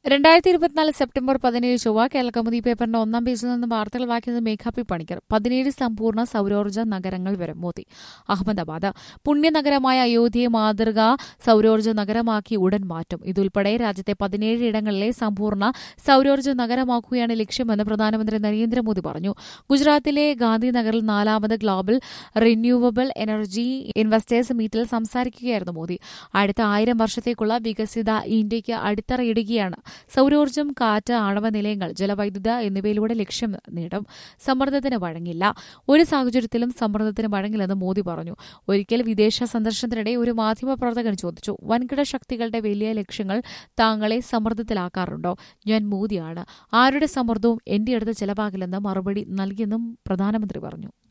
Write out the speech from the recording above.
രണ്ടായിരത്തി ഇരുപത്തിനാല് സെപ്റ്റംബർ പതിനേഴ് ചൊവ്വ കേരള കൗമുദി പേപ്പറിന്റെ ഒന്നാം പേജിൽ നിന്ന് വാർത്തകൾ വായിക്കുന്നത് മേഘാപി പണിക്കർ പതിനേഴ് സമ്പൂർണ്ണ സൌരോർജ്ജ നഗരങ്ങൾ വരും മോദി അഹമ്മദാബാദ് പുണ്യനഗരമായ അയോധ്യയെ മാതൃകാ സൌരോർജ്ജ നഗരമാക്കി ഉടൻ മാറ്റും ഇതുൾപ്പെടെ രാജ്യത്തെ പതിനേഴ് ഇടങ്ങളിലെ സമ്പൂർണ്ണ സൌരോർജ്ജ നഗരമാക്കുകയാണ് ലക്ഷ്യമെന്ന് പ്രധാനമന്ത്രി നരേന്ദ്രമോദി പറഞ്ഞു ഗുജറാത്തിലെ ഗാന്ധിനഗറിൽ നാലാമത് ഗ്ലോബൽ റിന്യൂവബിൾ എനർജി ഇൻവെസ്റ്റേഴ്സ് മീറ്റിൽ സംസാരിക്കുകയായിരുന്നു മോദി അടുത്ത ആയിരം വർഷത്തേക്കുള്ള വികസിത ഇന്ത്യയ്ക്ക് അടിത്തറയിടുകയാണ് സൌരോർജ്ജം കാറ്റ് ആണവ നിലയങ്ങൾ ജലവൈദ്യുത എന്നിവയിലൂടെ ലക്ഷ്യം നേടും സമ്മർദ്ദത്തിന് വഴങ്ങില്ല ഒരു സാഹചര്യത്തിലും സമ്മർദ്ദത്തിന് വഴങ്ങില്ലെന്ന് മോദി പറഞ്ഞു ഒരിക്കൽ വിദേശ സന്ദർശനത്തിനിടെ ഒരു മാധ്യമപ്രവർത്തകൻ ചോദിച്ചു വൻകിട ശക്തികളുടെ വലിയ ലക്ഷ്യങ്ങൾ താങ്കളെ സമ്മർദ്ദത്തിലാക്കാറുണ്ടോ ഞാൻ മോദിയാണ് ആരുടെ സമ്മർദ്ദവും എന്റെ അടുത്ത് ചെലവാകില്ലെന്ന് മറുപടി നൽകിയെന്നും പ്രധാനമന്ത്രി പറഞ്ഞു